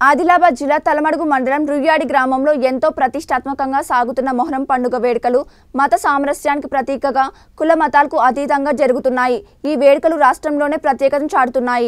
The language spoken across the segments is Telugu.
ఆదిలాబాద్ జిల్లా తలమడుగు మండలం రుయ్యాడి గ్రామంలో ఎంతో ప్రతిష్టాత్మకంగా సాగుతున్న మొహరం పండుగ వేడుకలు మత సామరస్యానికి ప్రతీకగా కుల మతాలకు అతీతంగా జరుగుతున్నాయి ఈ వేడుకలు రాష్ట్రంలోనే ప్రత్యేకతను చాటుతున్నాయి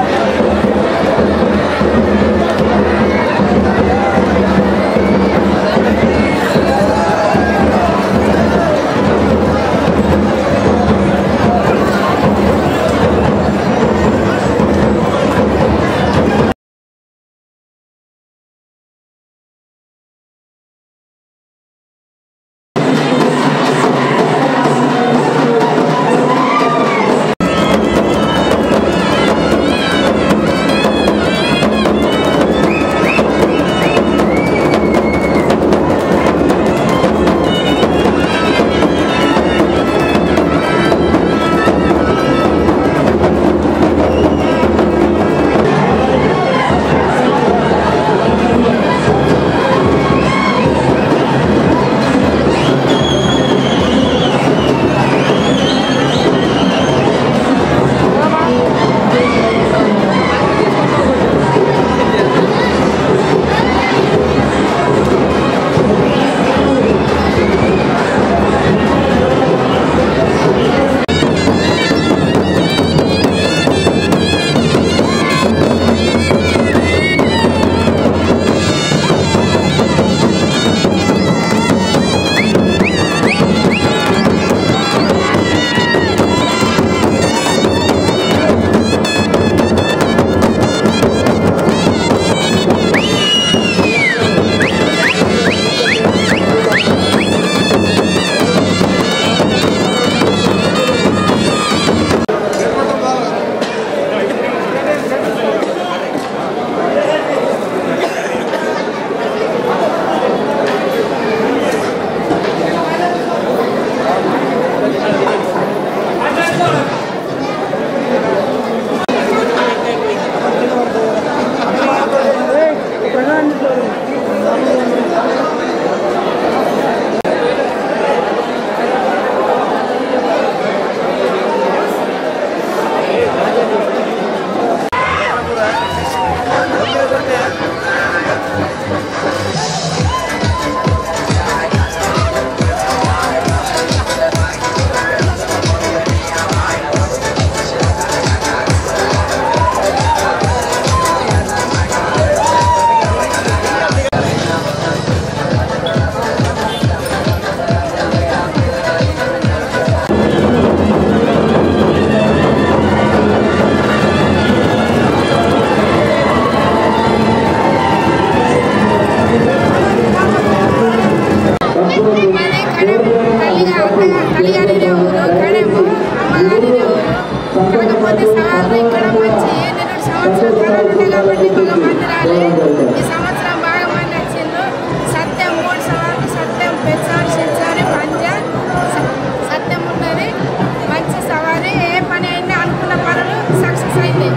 మాది కడెము తల్లిగా అత్తగా తల్లిగారిదే ఊరు కడెము అమ్మగారిదే ఊరు కాకపోతే సవాళ్ళు ఇక్కడ మంచి నిన్నటి సంవత్సరం కరోనా ఉండే కాబట్టి బాగా మంది రాలే ఈ సంవత్సరం బాగా మంది వచ్చిండ్రు సత్యం మూడు సవాళ్ళు సత్యం పెంచాలి చెంచాలి పంజ స- సత్యం ఉన్నది మంచి సవారీ ఏ పని అయినా అనుకున్న పనులు సక్సెస్ అయింది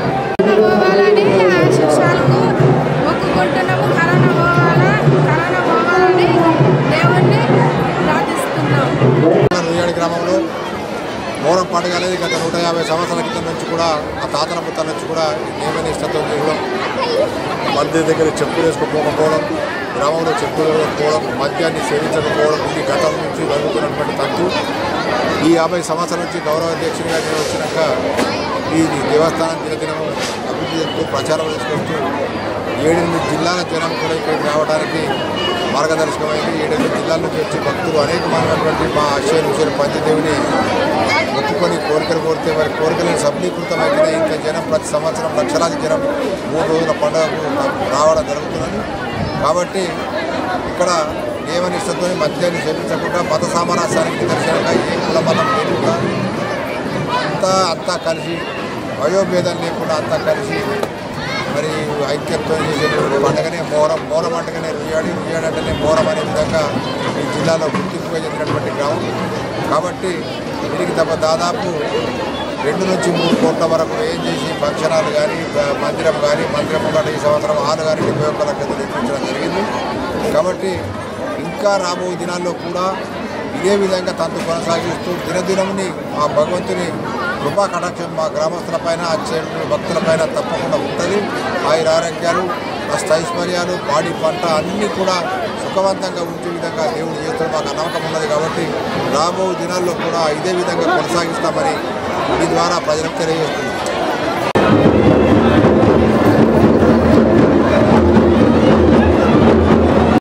పోవాలని శిక్షాలకు మొక్కుకుంటున్నాము కరోనా పోవాలా కరోనా పోవాలని దేవుణ్ణి ప్రార్థిస్తున్నాం రుయ్యాడి గ్రామంలో మోరం పండుగ అనేది గత నూట యాభై సంవత్సరాల క్రితం నుంచి కూడా ఆ తాతల ముత్తాల నుంచి కూడా ఈ నియమ నిష్టతో చేయడం మంది దగ్గర చెప్పులు వేసుకోకపోవడం గ్రామంలో చెప్పులు వేసుకోవడం మద్యాన్ని సేవించకపోవడం ఇది గతం నుంచి జరుగుతున్నటువంటి తంతు ఈ యాభై సంవత్సరాల నుంచి గౌరవ అధ్యక్షునిగా నేను వచ్చినాక ఈ దేవస్థానం దినదినము అభివృద్ధి చెందుతూ ప్రచారం చేసుకొస్తూ ఏడెనిమిది జిల్లాల జనం కూడా ఇక్కడికి రావడానికి మార్గదర్శకమైంది ఏడెనిమిది జిల్లాల నుంచి వచ్చి భక్తులు అనేకమైనటువంటి మా అశ్వని హుసేన్ పంచదేవిని మొక్కుకొని కోరికలు కోరితే వారి కోరికలను సఫలీకృతమైతే ఇంత జనం ప్రతి సంవత్సరం లక్షలాది జనం మూడు రోజుల పండుగకు రావడం జరుగుతున్నది కాబట్టి ఇక్కడ నియమనిష్టతో మద్యాన్ని సేవించకుండా మత సామరస్యానికి నిదర్శనంగా ఏ కుల మతం లేకుండా అంతా అంతా కలిసి వయోభేదం లేకుండా అంతా కలిసి మరి ఐక్యతతో చేసేటువంటి పండుగనే మోరం మోరం పండుగనే రుయ్యాడి రుయ్యాడి అంటేనే మోరం అనే విధంగా ఈ జిల్లాలో గుర్తింపుగా చెందినటువంటి గ్రామం కాబట్టి దీనికి తప్ప దాదాపు రెండు నుంచి మూడు కోట్ల వరకు ఏం చేసి ఫంక్షనాలు కానీ మందిరం కానీ మందిరం కూడా ఈ సంవత్సరం ఆరు కానీ డెబ్బై ఒక్క లక్షలు నిర్మించడం జరిగింది కాబట్టి ఇంకా రాబో దినాల్లో కూడా ఇదే విధంగా తంతు కొనసాగిస్తూ దినదినముని ఆ భగవంతుని కృపా కటాక్షం మా గ్రామస్తులపైన వచ్చే భక్తులపైన తప్పకుండా ఉంటుంది ఆయుర ఆరోగ్యాలు అష్టైశ్వర్యాలు పాడి పంట అన్నీ కూడా సుఖవంతంగా ఉంచే విధంగా దేవుడు చేస్తాడు మాకు నమ్మకం ఉన్నది కాబట్టి రాబో దినాల్లో కూడా ఇదే విధంగా కొనసాగిస్తామని మీ ద్వారా ప్రజలకు తెలియజేస్తున్నాం